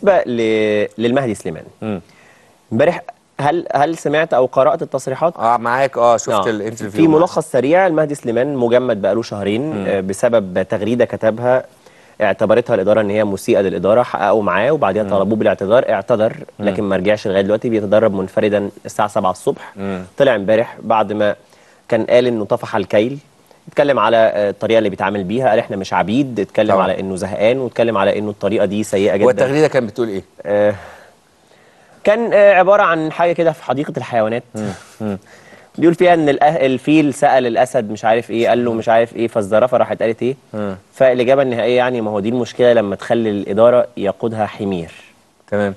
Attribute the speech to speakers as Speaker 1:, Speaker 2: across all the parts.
Speaker 1: بالنسبه ل... للمهدي سليمان
Speaker 2: مم.
Speaker 1: امبارح هل هل سمعت او قرات التصريحات
Speaker 2: اه معاك اه شفت
Speaker 1: آه.
Speaker 2: الانترفيو
Speaker 1: في ملخص سريع المهدي سليمان مجمد بقاله شهرين آه، بسبب تغريده كتبها اعتبرتها الاداره ان هي مسيئه للاداره حققوا معاه وبعدها طلبوه بالاعتذار اعتذر لكن ما رجعش لغايه دلوقتي بيتدرب منفردا الساعه 7 الصبح
Speaker 2: مم.
Speaker 1: طلع امبارح بعد ما كان قال انه طفح الكيل اتكلم على آه، الطريقه اللي بيتعامل بيها قال احنا مش عبيد اتكلم
Speaker 2: طبعا.
Speaker 1: على انه زهقان واتكلم على انه الطريقه دي سيئه جدا
Speaker 2: والتغريده كانت بتقول ايه؟
Speaker 1: آه، كان آه، عبارة عن حاجة كده في حديقة الحيوانات بيقول فيها ان الأه- الفيل سأل الأسد مش عارف ايه قال له مش عارف ايه فالزرافة راحت قالت ايه
Speaker 2: مم.
Speaker 1: فالإجابة النهائية يعني ما هو دي المشكلة لما تخلي الإدارة يقودها حمير
Speaker 2: تمام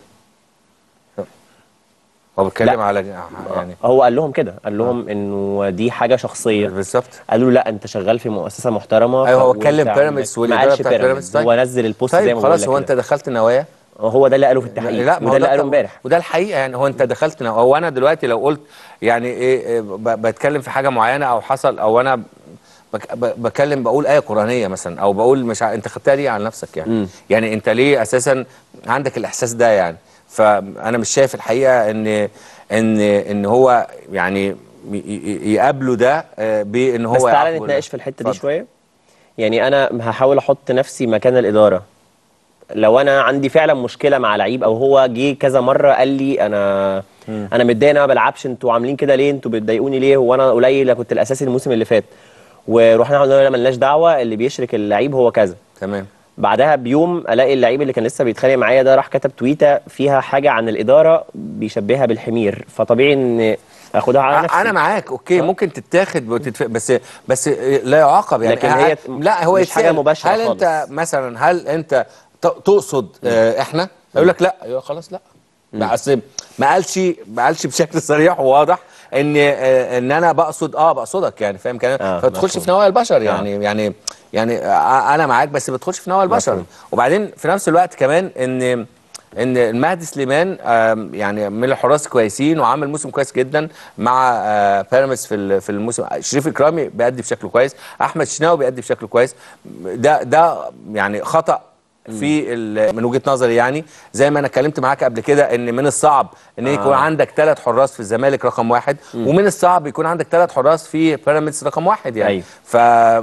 Speaker 2: هو بيتكلم
Speaker 1: لا.
Speaker 2: على يعني
Speaker 1: هو قال لهم كده قال لهم انه دي حاجة شخصية
Speaker 2: بالظبط
Speaker 1: قالوا له لا انت شغال في مؤسسة محترمة
Speaker 2: أيوة، هو
Speaker 1: ف-
Speaker 2: اتكلم
Speaker 1: وأنت
Speaker 2: بيراميدز
Speaker 1: عندك-
Speaker 2: والإدارة
Speaker 1: ما قالش
Speaker 2: بتاعت بيراميدز، طيب.
Speaker 1: هو نزل البوست زي
Speaker 2: طيب
Speaker 1: ما
Speaker 2: خلاص
Speaker 1: بقول
Speaker 2: هو
Speaker 1: لك
Speaker 2: انت
Speaker 1: كده.
Speaker 2: دخلت نوايا
Speaker 1: هو ده اللي قاله في التحقيق
Speaker 2: لا ما هو
Speaker 1: وده اللي
Speaker 2: ده
Speaker 1: قاله
Speaker 2: طب-
Speaker 1: امبارح
Speaker 2: وده الحقيقه يعني هو انت دخلت نوايا هو انا دلوقتي لو قلت يعني ايه إيه ب- بتكلم في حاجه معينه او حصل او انا بك- ب- بكلم بقول ايه قرانيه مثلا او بقول مش ع... انت خدتها ليه على نفسك يعني
Speaker 1: مم.
Speaker 2: يعني انت ليه اساسا عندك الاحساس ده يعني فانا مش شايف الحقيقه ان ان ان هو يعني ي- ي- يقابله ده آه، بان هو
Speaker 1: بس تعالى
Speaker 2: يعاقبه.
Speaker 1: نتناقش في الحته دي
Speaker 2: اتفضل.
Speaker 1: شويه يعني انا هحاول احط نفسي مكان الاداره لو انا عندي فعلا مشكله مع لعيب او هو جه كذا مره قال لي انا انا متضايق إن انا ما بلعبش انتوا عاملين كده ليه انتوا بتضايقوني ليه هو انا قليل كنت الاساسي الموسم اللي فات ورحنا قلنا له ملناش دعوه اللي بيشرك اللعيب هو كذا
Speaker 2: تمام
Speaker 1: بعدها بيوم الاقي اللعيب اللي كان لسه بيتخانق معايا ده راح كتب تويته فيها حاجه عن الاداره بيشبهها بالحمير فطبيعي ان اخدها على نفسي
Speaker 2: انا معاك اوكي ممكن تتاخد وتتف... بس بس لا يعاقب يعني
Speaker 1: لكن هي
Speaker 2: ه- لا هو
Speaker 1: مش حاجة
Speaker 2: يتسأل،
Speaker 1: مباشرة
Speaker 2: هل انت
Speaker 1: خالص.
Speaker 2: مثلا هل انت ت- تقصد آه احنا يقول لك لا يقول خلاص لا بقى اصل ما قالش ما قالش بشكل صريح وواضح ان آه ان انا بقصد اه بقصدك يعني فاهم كلام
Speaker 1: آه،
Speaker 2: فما تدخلش
Speaker 1: مفهوم.
Speaker 2: في نوايا البشر يعني يعني يعني آه انا معاك بس ما تدخلش في نوايا البشر
Speaker 1: مفهوم.
Speaker 2: وبعدين في نفس الوقت كمان ان ان المهدي سليمان آم، يعني من الحراس كويسين وعامل موسم كويس جدا مع آه، بيراميدز في ال- في الموسم شريف اكرامي بيأدي بشكل كويس احمد شناوي بيأدي بشكل كويس ده ده يعني خطأ في ال- من وجهه نظري يعني زي ما انا اتكلمت معاك قبل كده ان من الصعب ان يكون عندك ثلاث حراس في الزمالك رقم واحد ومن الصعب يكون عندك ثلاث حراس في بيراميدز رقم واحد يعني
Speaker 1: أيوة.
Speaker 2: ف...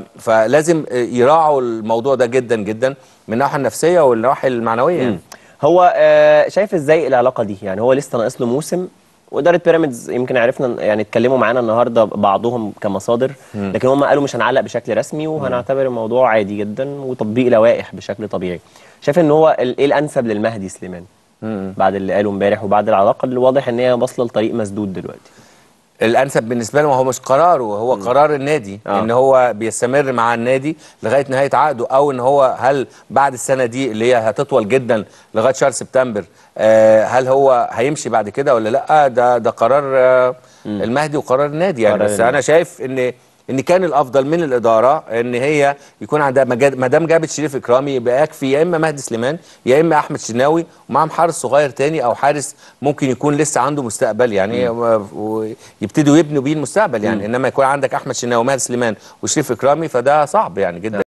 Speaker 2: فلازم يراعوا الموضوع ده جدا جدا من الناحيه النفسيه والنواحي المعنويه يعني.
Speaker 1: هو آه، شايف ازاي العلاقه دي يعني هو لسه ناقص له موسم واداره بيراميدز يمكن عرفنا يعني اتكلموا معانا النهارده بعضهم كمصادر لكن هم قالوا مش هنعلق بشكل رسمي وهنعتبر الموضوع عادي جدا وتطبيق لوائح بشكل طبيعي شايف ان هو ال- ايه الانسب للمهدي سليمان بعد اللي قاله امبارح وبعد العلاقه اللي واضح ان هي واصله لطريق مسدود دلوقتي
Speaker 2: الانسب بالنسبه له ما هو مش قراره هو قرار النادي
Speaker 1: آه.
Speaker 2: ان هو بيستمر مع النادي لغايه نهايه عقده او ان هو هل بعد السنه دي اللي هي هتطول جدا لغايه شهر سبتمبر آه هل هو هيمشي بعد كده ولا لا ده ده قرار آه المهدي وقرار النادي يعني
Speaker 1: قرار
Speaker 2: بس
Speaker 1: النادي.
Speaker 2: انا شايف ان ان كان الافضل من الاداره ان هي يكون عندها مجاد- ما دام جابت شريف اكرامي يبقى يكفي يا اما مهدي سليمان يا اما احمد شناوي ومعاهم حارس صغير تاني او حارس ممكن يكون لسه عنده مستقبل يعني و- ويبتدوا يبنوا بيه المستقبل يعني انما يكون عندك احمد شناوي ومهدي سليمان وشريف اكرامي فده صعب يعني جدا